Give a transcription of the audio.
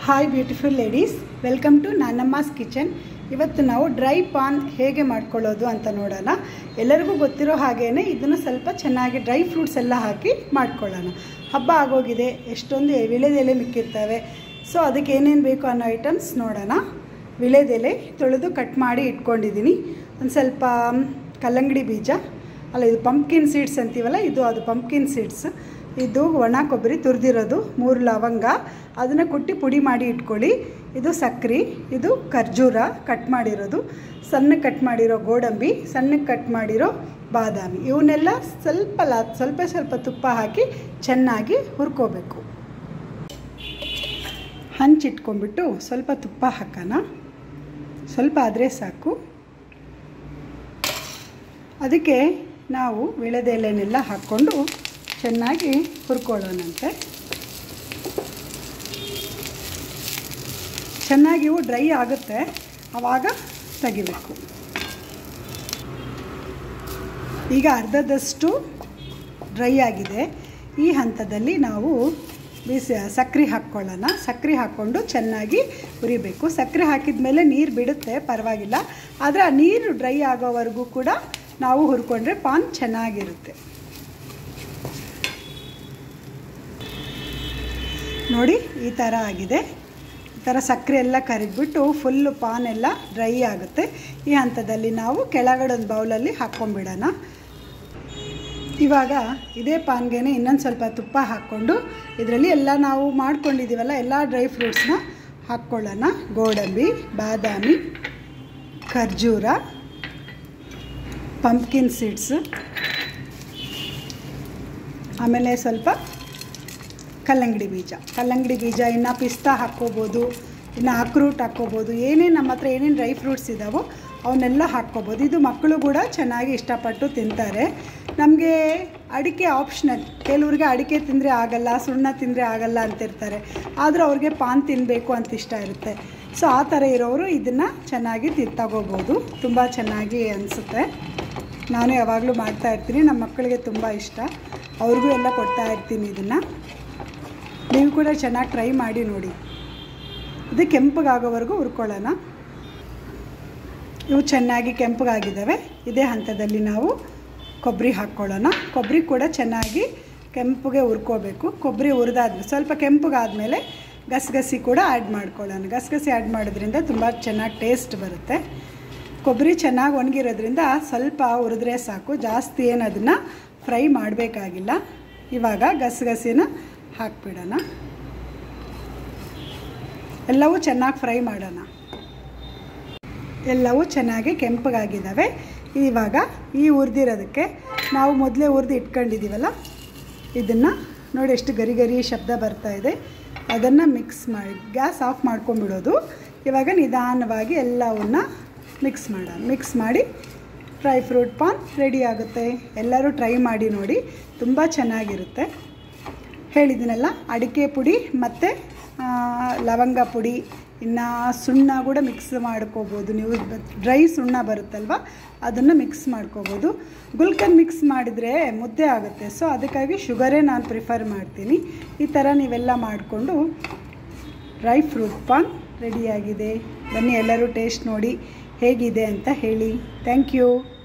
hi beautiful ladies welcome to ನಾನಮ್ಮಸ್ kitchen ಇವತ್ತು ನಾವು ಡ್ರೈ ಪಾನ್ ಹೇಗೆ ಮಾಡ್ಕೊಳ್ಳೋದು ಅಂತ ನೋಡೋಣ ಎಲ್ಲರಿಗೂ ಗೊತ್ತಿರೋ ಹಾಗೇ ಇದನ್ನು ಸ್ವಲ್ಪ ಚೆನ್ನಾಗಿ ಡ್ರೈ ಫ್ರೂಟ್ಸ್ ಎಲ್ಲ ಹಾಕಿ ಮಾಡ್ಕೊಳ್ಳೋಣ ಹಬ್ಬ ಆಗೋಗಿದೆ ಎಷ್ಟೊಂದು ವಿಳೆದೆಲೆ ಮಿಕ್ಕಿರ್ತವೆ ಸೊ ಅದಕ್ಕೆ ಏನೇನು ಬೇಕು ಅನ್ನೋ ಐಟಮ್ಸ್ ನೋಡೋಣ ವಿಳೆದೆಲೆ ತೊಳೆದು ಕಟ್ ಮಾಡಿ ಇಟ್ಕೊಂಡಿದ್ದೀನಿ ಒಂದು ಸ್ವಲ್ಪ ಕಲ್ಲಂಗಡಿ ಬೀಜ ಅಲ್ಲ ಇದು ಪಂಪ್ಕಿನ್ ಸೀಡ್ಸ್ ಅಂತೀವಲ್ಲ ಇದು ಅದು ಪಂಪ್ಕಿನ್ ಸೀಡ್ಸ್ ಇದು ಒಣ ಕೊಬ್ಬರಿ ತುರಿದಿರೋದು ಮೂರು ಲವಂಗ ಅದನ್ನು ಕುಟ್ಟಿ ಪುಡಿ ಮಾಡಿ ಇಟ್ಕೊಳ್ಳಿ ಇದು ಸಕ್ಕರೆ ಇದು ಖರ್ಜೂರ ಕಟ್ ಮಾಡಿರೋದು ಸಣ್ಣಕ್ಕೆ ಕಟ್ ಮಾಡಿರೋ ಗೋಡಂಬಿ ಸಣ್ಣಕ್ಕೆ ಕಟ್ ಮಾಡಿರೋ ಬಾದಾಮಿ ಇವನ್ನೆಲ್ಲ ಸ್ವಲ್ಪ ಲಾ ಸ್ವಲ್ಪ ಸ್ವಲ್ಪ ತುಪ್ಪ ಹಾಕಿ ಚೆನ್ನಾಗಿ ಹುರ್ಕೋಬೇಕು ಹಂಚಿಟ್ಕೊಂಡ್ಬಿಟ್ಟು ಸ್ವಲ್ಪ ತುಪ್ಪ ಹಾಕೋಣ ಸ್ವಲ್ಪ ಆದರೆ ಸಾಕು ಅದಕ್ಕೆ ನಾವು ವಿಳೆದೆಲೆನೆಲ್ಲ ಹಾಕ್ಕೊಂಡು ಚೆನ್ನಾಗಿ ಹುರ್ಕೊಳ್ಳೋಣಂತೆ ಚೆನ್ನಾಗಿ ಇವು ಡ್ರೈ ಆಗುತ್ತೆ ಆವಾಗ ತೆಗಿಬೇಕು ಈಗ ಅರ್ಧದಷ್ಟು ಡ್ರೈ ಆಗಿದೆ ಈ ಹಂತದಲ್ಲಿ ನಾವು ಬಿಸಿ ಸಕ್ಕರೆ ಹಾಕ್ಕೊಳ್ಳೋಣ ಸಕ್ಕರೆ ಹಾಕ್ಕೊಂಡು ಚೆನ್ನಾಗಿ ಹುರಿಬೇಕು ಸಕ್ಕರೆ ಹಾಕಿದ ಮೇಲೆ ನೀರು ಬಿಡುತ್ತೆ ಪರವಾಗಿಲ್ಲ ಆದರೆ ಆ ನೀರು ಡ್ರೈ ಆಗೋವರೆಗೂ ಕೂಡ ನಾವು ಹುರ್ಕೊಂಡ್ರೆ ಪಾನ್ ಚೆನ್ನಾಗಿರುತ್ತೆ ನೋಡಿ ಈ ಥರ ಆಗಿದೆ ಈ ಥರ ಸಕ್ಕರೆ ಎಲ್ಲ ಕರಿದ್ಬಿಟ್ಟು ಫುಲ್ಲು ಪಾನ್ ಎಲ್ಲ ಡ್ರೈ ಆಗುತ್ತೆ ಈ ಹಂತದಲ್ಲಿ ನಾವು ಕೆಳಗಡೆ ಒಂದು ಬೌಲಲ್ಲಿ ಹಾಕ್ಕೊಂಬಿಡೋಣ ಇವಾಗ ಇದೇ ಪಾನ್ಗೆ ಇನ್ನೊಂದು ಸ್ವಲ್ಪ ತುಪ್ಪ ಹಾಕ್ಕೊಂಡು ಇದರಲ್ಲಿ ಎಲ್ಲ ನಾವು ಮಾಡ್ಕೊಂಡಿದ್ದೀವಲ್ಲ ಎಲ್ಲ ಡ್ರೈ ಫ್ರೂಟ್ಸ್ನ ಹಾಕ್ಕೊಳ್ಳೋಣ ಗೋಡಂಬಿ ಬಾದಾಮಿ ಖರ್ಜೂರ ಪಂಪ್ಕಿನ್ ಸೀಡ್ಸ್ ಆಮೇಲೆ ಸ್ವಲ್ಪ ಕಲ್ಲಂಗಡಿ ಬೀಜ ಕಲ್ಲಂಗಡಿ ಬೀಜ ಇನ್ನು ಪಿಸ್ತಾ ಹಾಕ್ಕೋಬೋದು ಇನ್ನು ಅಕ್ರೂಟ್ ಹಾಕ್ಕೋಬೋದು ಏನೇನು ನಮ್ಮ ಹತ್ರ ಏನೇನು ಡ್ರೈ ಫ್ರೂಟ್ಸ್ ಇದ್ದಾವೋ ಅವನ್ನೆಲ್ಲ ಹಾಕ್ಕೋಬೋದು ಇದು ಮಕ್ಕಳು ಕೂಡ ಚೆನ್ನಾಗಿ ಇಷ್ಟಪಟ್ಟು ತಿಂತಾರೆ ನಮಗೆ ಅಡಿಕೆ ಆಪ್ಷನಲ್ ಕೆಲವ್ರಿಗೆ ಅಡಿಕೆ ತಿಂದರೆ ಆಗಲ್ಲ ಸುಣ್ಣ ತಿಂದರೆ ಆಗಲ್ಲ ಅಂತಿರ್ತಾರೆ ಆದರೂ ಅವ್ರಿಗೆ ಪಾನ್ ತಿನ್ನಬೇಕು ಅಂತ ಇಷ್ಟ ಇರುತ್ತೆ ಸೊ ಆ ಥರ ಇರೋರು ಇದನ್ನು ಚೆನ್ನಾಗಿ ತಿ ತಗೋಬೋದು ತುಂಬ ಚೆನ್ನಾಗಿ ಅನಿಸುತ್ತೆ ನಾನು ಯಾವಾಗಲೂ ಮಾಡ್ತಾ ಇರ್ತೀನಿ ನಮ್ಮ ಮಕ್ಕಳಿಗೆ ತುಂಬ ಇಷ್ಟ ಅವ್ರಿಗೂ ಎಲ್ಲ ಕೊಡ್ತಾ ಇರ್ತೀನಿ ಇದನ್ನು ನೀವು ಕೂಡ ಚೆನ್ನಾಗಿ ಟ್ರೈ ಮಾಡಿ ನೋಡಿ ಇದು ಕೆಂಪಗಾಗೋವರೆಗೂ ಹುರ್ಕೊಳ್ಳೋಣ ಇವು ಚೆನ್ನಾಗಿ ಕೆಂಪಗಾಗಿದ್ದಾವೆ ಇದೇ ಹಂತದಲ್ಲಿ ನಾವು ಕೊಬ್ಬರಿ ಹಾಕ್ಕೊಳ್ಳೋಣ ಕೊಬ್ಬರಿ ಕೂಡ ಚೆನ್ನಾಗಿ ಕೆಂಪಗೆ ಹುರ್ಕೋಬೇಕು ಕೊಬ್ಬರಿ ಹುರಿದಾದ್ಮೇಲೆ ಸ್ವಲ್ಪ ಕೆಂಪಗಾದಮೇಲೆ ಗಸಗಸಿ ಕೂಡ ಆ್ಯಡ್ ಮಾಡ್ಕೊಳ್ಳೋಣ ಗಸಗಸಿ ಆ್ಯಡ್ ಮಾಡೋದ್ರಿಂದ ತುಂಬ ಚೆನ್ನಾಗಿ ಟೇಸ್ಟ್ ಬರುತ್ತೆ ಕೊಬ್ಬರಿ ಚೆನ್ನಾಗಿ ಒಣಗಿರೋದ್ರಿಂದ ಸ್ವಲ್ಪ ಹುರಿದ್ರೆ ಸಾಕು ಜಾಸ್ತಿ ಏನು ಅದನ್ನು ಫ್ರೈ ಮಾಡಬೇಕಾಗಿಲ್ಲ ಇವಾಗ ಗಸಗಸಿನ ಹಾಕ್ಬಿಡೋಣ ಎಲ್ಲವೂ ಚೆನ್ನಾಗಿ ಫ್ರೈ ಮಾಡೋಣ ಎಲ್ಲವೂ ಚೆನ್ನಾಗಿ ಕೆಂಪಗಾಗಿದ್ದಾವೆ ಇವಾಗ ಈ ಹುರಿದಿರೋದಕ್ಕೆ ನಾವು ಮೊದಲೇ ಹುರಿದು ಇಟ್ಕೊಂಡಿದ್ದೀವಲ್ಲ ಇದನ್ನು ನೋಡಿ ಎಷ್ಟು ಗರಿ ಗರಿ ಶಬ್ದ ಬರ್ತಾ ಇದೆ ಅದನ್ನು ಮಿಕ್ಸ್ ಮಾಡಿ ಗ್ಯಾಸ್ ಆಫ್ ಮಾಡ್ಕೊಂಬಿಡೋದು ಇವಾಗ ನಿಧಾನವಾಗಿ ಎಲ್ಲವನ್ನ ಮಿಕ್ಸ್ ಮಾಡೋಣ ಮಿಕ್ಸ್ ಮಾಡಿ ಡ್ರೈ ಫ್ರೂಟ್ ಪಾನ್ ರೆಡಿ ಆಗುತ್ತೆ ಎಲ್ಲರೂ ಟ್ರೈ ಮಾಡಿ ನೋಡಿ ತುಂಬ ಚೆನ್ನಾಗಿರುತ್ತೆ ಹೇಳಿದ್ದೀನಲ್ಲ ಅಡಿಕೆ ಪುಡಿ ಮತ್ತು ಲವಂಗ ಪುಡಿ ಇನ್ನು ಸುಣ್ಣ ಕೂಡ ಮಿಕ್ಸ್ ಮಾಡ್ಕೋಬೋದು ನೀವು ಡ್ರೈ ಸುಣ್ಣ ಬರುತ್ತಲ್ವ ಅದನ್ನು ಮಿಕ್ಸ್ ಮಾಡ್ಕೋಬೋದು ಗುಲ್ಕನ್ ಮಿಕ್ಸ್ ಮಾಡಿದರೆ ಮುದ್ದೆ ಆಗುತ್ತೆ ಸೊ ಅದಕ್ಕಾಗಿ ಶುಗರೇ ನಾನು ಪ್ರಿಫರ್ ಮಾಡ್ತೀನಿ ಈ ಥರ ನೀವೆಲ್ಲ ಮಾಡಿಕೊಂಡು ಡ್ರೈ ಫ್ರೂಟ್ ಪಾನ್ ರೆಡಿಯಾಗಿದೆ ಬನ್ನಿ ಎಲ್ಲರೂ ಟೇಸ್ಟ್ ನೋಡಿ ಹೇಗಿದೆ ಅಂತ ಹೇಳಿ ಥ್ಯಾಂಕ್ ಯು